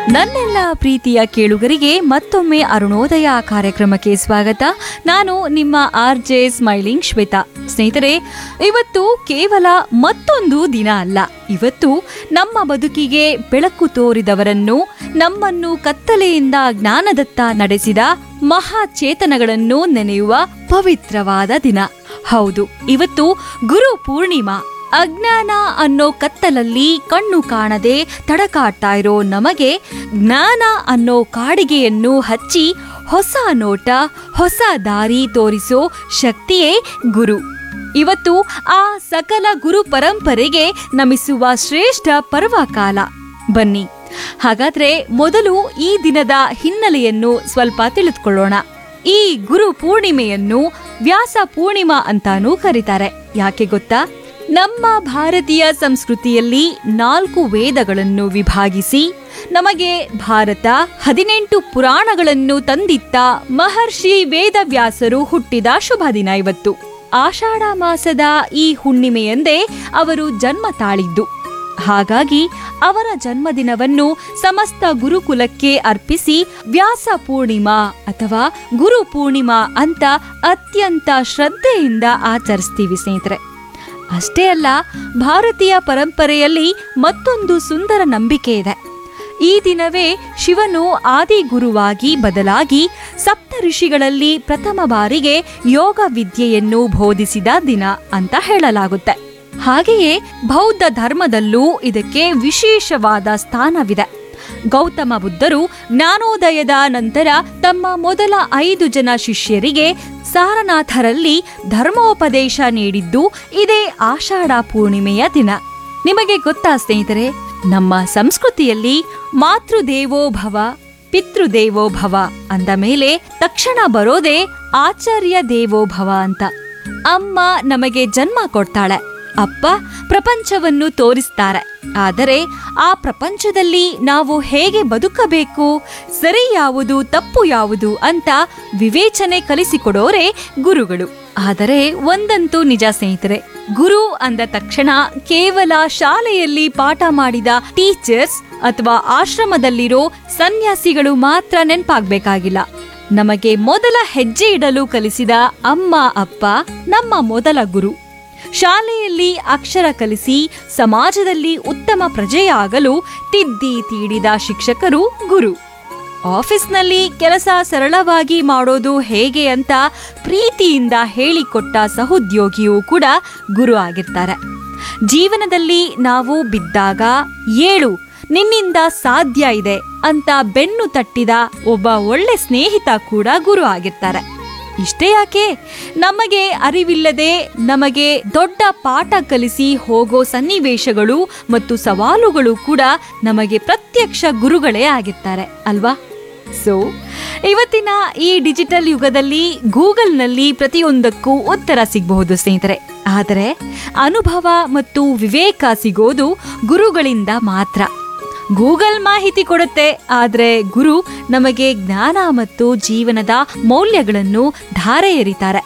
ನನ್ನೆಲ್ಲ ಪ್ರೀತಿಯ ಕೇಳುಗರಿಗೆ ಮತ್ತೊಮ್ಮೆ ಅರುಣೋದಯ ಕಾರ್ಯಕ್ರಮಕ್ಕೆ ಸ್ವಾಗತ ನಾನು ನಿಮ್ಮ ಆರ್ ಜೆ ಸ್ಮೈಲಿಂಗ್ ಶ್ವೇತಾ ಸ್ನೇಹಿತರೆ ಇವತ್ತು ಕೇವಲ ಮತ್ತೊಂದು ದಿನ ಅಲ್ಲ ಇವತ್ತು ನಮ್ಮ ಬದುಕಿಗೆ ಬೆಳಕು ತೋರಿದವರನ್ನು ನಮ್ಮನ್ನು ಕತ್ತಲೆಯಿಂದ ಜ್ಞಾನದತ್ತ ನಡೆಸಿದ ಮಹಾಚೇತನಗಳನ್ನು ನೆನೆಯುವ ಪವಿತ್ರವಾದ ದಿನ ಹೌದು ಇವತ್ತು ಗುರು ಪೂರ್ಣಿಮಾ ಅಜ್ಞಾನ ಅನ್ನೋ ಕತ್ತಲಲ್ಲಿ ಕಣ್ಣು ಕಾಣದೆ ತಡಕಾಡ್ತಾ ಇರೋ ನಮಗೆ ಜ್ಞಾನ ಅನ್ನೋ ಕಾಡಿಗೆಯನ್ನು ಹಚ್ಚಿ ಹೊಸ ನೋಟ ಹೊಸ ದಾರಿ ತೋರಿಸೋ ಶಕ್ತಿಯೇ ಗುರು ಇವತ್ತು ಆ ಸಕಲ ಗುರು ಪರಂಪರೆಗೆ ನಮಿಸುವ ಶ್ರೇಷ್ಠ ಪರ್ವಕಾಲ ಬನ್ನಿ ಹಾಗಾದ್ರೆ ಮೊದಲು ಈ ದಿನದ ಹಿನ್ನೆಲೆಯನ್ನು ಸ್ವಲ್ಪ ತಿಳಿದುಕೊಳ್ಳೋಣ ಈ ಗುರು ಪೂರ್ಣಿಮೆಯನ್ನು ವ್ಯಾಸ ಪೂರ್ಣಿಮಾ ಅಂತಾನೂ ಕರೀತಾರೆ ಯಾಕೆ ಗೊತ್ತಾ ನಮ್ಮ ಭಾರತೀಯ ಸಂಸ್ಕೃತಿಯಲ್ಲಿ ನಾಲ್ಕು ವೇದಗಳನ್ನು ವಿಭಾಗಿಸಿ ನಮಗೆ ಭಾರತ ಹದಿನೆಂಟು ಪುರಾಣಗಳನ್ನು ತಂದಿತ್ತ ಮಹರ್ಷಿ ವೇದವ್ಯಾಸರು ಹುಟ್ಟಿದ ಶುಭ ದಿನ ಇವತ್ತು ಆಷಾಢ ಮಾಸದ ಈ ಹುಣ್ಣಿಮೆಯಂದೇ ಅವರು ಜನ್ಮ ತಾಳಿದ್ದು ಹಾಗಾಗಿ ಅವರ ಜನ್ಮದಿನವನ್ನು ಸಮಸ್ತ ಗುರುಕುಲಕ್ಕೆ ಅರ್ಪಿಸಿ ವ್ಯಾಸ ಪೂರ್ಣಿಮಾ ಅಥವಾ ಗುರು ಪೂರ್ಣಿಮಾ ಅಂತ ಅತ್ಯಂತ ಶ್ರದ್ಧೆಯಿಂದ ಆಚರಿಸ್ತೀವಿ ಸ್ನೇಹಿತರೆ ಅಷ್ಟೇ ಅಲ್ಲ ಭಾರತೀಯ ಪರಂಪರೆಯಲ್ಲಿ ಮತ್ತೊಂದು ಸುಂದರ ನಂಬಿಕೆ ಇದೆ ಈ ದಿನವೇ ಶಿವನು ಆದಿ ಗುರುವಾಗಿ ಬದಲಾಗಿ ಸಪ್ತ ಋಷಿಗಳಲ್ಲಿ ಪ್ರಥಮ ಬಾರಿಗೆ ಯೋಗ ವಿದ್ಯೆಯನ್ನು ಬೋಧಿಸಿದ ದಿನ ಅಂತ ಹೇಳಲಾಗುತ್ತೆ ಹಾಗೆಯೇ ಬೌದ್ಧ ಧರ್ಮದಲ್ಲೂ ಇದಕ್ಕೆ ವಿಶೇಷವಾದ ಸ್ಥಾನವಿದೆ ಗೌತಮ ಬುದ್ಧರು ಜ್ಞಾನೋದಯದ ನಂತರ ತಮ್ಮ ಮೊದಲ ಐದು ಜನ ಶಿಷ್ಯರಿಗೆ ಸಾರನಾಥರಲ್ಲಿ ಧರ್ಮೋಪದೇಶ ನೀಡಿದ್ದು ಇದೇ ಆಷಾಢ ಪೂರ್ಣಿಮೆಯ ದಿನ ನಿಮಗೆ ಗೊತ್ತಾ ಸ್ನೇಹಿತರೆ ನಮ್ಮ ಸಂಸ್ಕೃತಿಯಲ್ಲಿ ಮಾತೃದೇವೋ ಭವ ಪಿತೃದೇವೋ ಭವ ಅಂದ ಮೇಲೆ ತಕ್ಷಣ ಬರೋದೇ ಆಚಾರ್ಯ ದೇವೋ ಭವ ಅಂತ ಅಮ್ಮ ನಮಗೆ ಜನ್ಮ ಕೊಡ್ತಾಳೆ ಅಪ್ಪ ಪ್ರಪಂಚವನ್ನು ತೋರಿಸ್ತಾರೆ ಆದರೆ ಆ ಪ್ರಪಂಚದಲ್ಲಿ ನಾವು ಹೇಗೆ ಬದುಕಬೇಕು ಸರಿ ಯಾವುದು ತಪ್ಪು ಯಾವುದು ಅಂತ ವಿವೇಚನೆ ಕಲಿಸಿಕೊಡೋರೆ ಗುರುಗಳು ಆದರೆ ಒಂದಂತೂ ನಿಜ ಸ್ನೇಹಿತರೆ ಗುರು ಅಂದ ತಕ್ಷಣ ಕೇವಲ ಶಾಲೆಯಲ್ಲಿ ಪಾಠ ಮಾಡಿದ ಟೀಚರ್ಸ್ ಅಥವಾ ಆಶ್ರಮದಲ್ಲಿರೋ ಸನ್ಯಾಸಿಗಳು ಮಾತ್ರ ನೆನಪಾಗ್ಬೇಕಾಗಿಲ್ಲ ನಮಗೆ ಮೊದಲ ಹೆಜ್ಜೆ ಇಡಲು ಕಲಿಸಿದ ಅಮ್ಮ ಅಪ್ಪ ನಮ್ಮ ಮೊದಲ ಗುರು ಶಾಲೆಯಲ್ಲಿ ಅಕ್ಷರ ಕಲಿಸಿ ಸಮಾಜದಲ್ಲಿ ಉತ್ತಮ ಪ್ರಜೆಯಾಗಲು ತಿದ್ದಿ ತೀಡಿದ ಶಿಕ್ಷಕರು ಗುರು ಆಫೀಸ್ನಲ್ಲಿ ಕೆಲಸ ಸರಳವಾಗಿ ಮಾಡೋದು ಹೇಗೆ ಅಂತ ಪ್ರೀತಿಯಿಂದ ಹೇಳಿಕೊಟ್ಟ ಸಹೋದ್ಯೋಗಿಯೂ ಕೂಡ ಗುರು ಆಗಿರ್ತಾರೆ ಜೀವನದಲ್ಲಿ ನಾವು ಬಿದ್ದಾಗ ಏಳು ನಿನ್ನಿಂದ ಸಾಧ್ಯ ಇದೆ ಅಂತ ಬೆನ್ನು ತಟ್ಟಿದ ಒಬ್ಬ ಒಳ್ಳೆ ಸ್ನೇಹಿತ ಕೂಡ ಗುರು ಆಗಿರ್ತಾರೆ ಇಷ್ಟೇ ಯಾಕೆ ನಮಗೆ ಅರಿವಿಲ್ಲದೆ ನಮಗೆ ದೊಡ್ಡ ಪಾಠ ಕಲಿಸಿ ಹೋಗೋ ಸನ್ನಿವೇಶಗಳು ಮತ್ತು ಸವಾಲುಗಳು ಕೂಡ ನಮಗೆ ಪ್ರತ್ಯಕ್ಷ ಗುರುಗಳೇ ಆಗಿರ್ತಾರೆ ಅಲ್ವಾ ಸೊ ಇವತ್ತಿನ ಈ ಡಿಜಿಟಲ್ ಯುಗದಲ್ಲಿ ಗೂಗಲ್ನಲ್ಲಿ ಪ್ರತಿಯೊಂದಕ್ಕೂ ಉತ್ತರ ಸಿಗಬಹುದು ಸ್ನೇಹಿತರೆ ಆದರೆ ಅನುಭವ ಮತ್ತು ವಿವೇಕ ಸಿಗೋದು ಗುರುಗಳಿಂದ ಮಾತ್ರ ಗೂಗಲ್ ಮಾಹಿತಿ ಕೊಡುತ್ತೆ ಆದರೆ ಗುರು ನಮಗೆ ಜ್ಞಾನ ಮತ್ತು ಜೀವನದ ಮೌಲ್ಯಗಳನ್ನು ಧಾರೆ ಎರಿತಾರೆ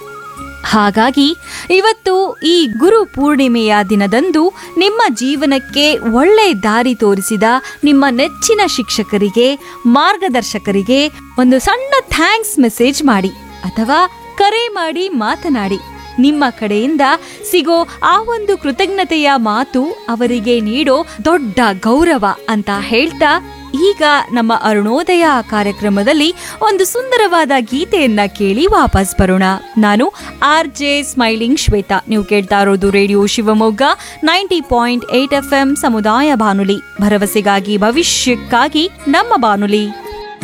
ಹಾಗಾಗಿ ಇವತ್ತು ಈ ಗುರು ಪೂರ್ಣಿಮೆಯ ದಿನದಂದು ನಿಮ್ಮ ಜೀವನಕ್ಕೆ ಒಳ್ಳೆ ದಾರಿ ತೋರಿಸಿದ ನಿಮ್ಮ ನೆಚ್ಚಿನ ಶಿಕ್ಷಕರಿಗೆ ಮಾರ್ಗದರ್ಶಕರಿಗೆ ಒಂದು ಸಣ್ಣ ಥ್ಯಾಂಕ್ಸ್ ಮೆಸೇಜ್ ಮಾಡಿ ಅಥವಾ ಕರೆ ಮಾಡಿ ಮಾತನಾಡಿ ನಿಮ್ಮ ಕಡೆಯಿಂದ ಸಿಗೋ ಆ ಒಂದು ಕೃತಜ್ಞತೆಯ ಮಾತು ಅವರಿಗೆ ನೀಡೋ ದೊಡ್ಡ ಗೌರವ ಅಂತ ಹೇಳ್ತಾ ಈಗ ನಮ್ಮ ಅರುಣೋದಯ ಕಾರ್ಯಕ್ರಮದಲ್ಲಿ ಒಂದು ಸುಂದರವಾದ ಗೀತೆಯನ್ನ ಕೇಳಿ ವಾಪಸ್ ಬರೋಣ ನಾನು ಆರ್ ಜೆ ಸ್ಮೈಲಿಂಗ್ ಶ್ವೇತಾ ನೀವು ಕೇಳ್ತಾ ಇರೋದು radio Shivamogga ninety point eight F M ಸಮುದಾಯ ಬಾನುಲಿ ಭರವಸೆಗಾಗಿ ಭವಿಷ್ಯಕ್ಕಾಗಿ ನಮ್ಮ ಬಾನುಲಿ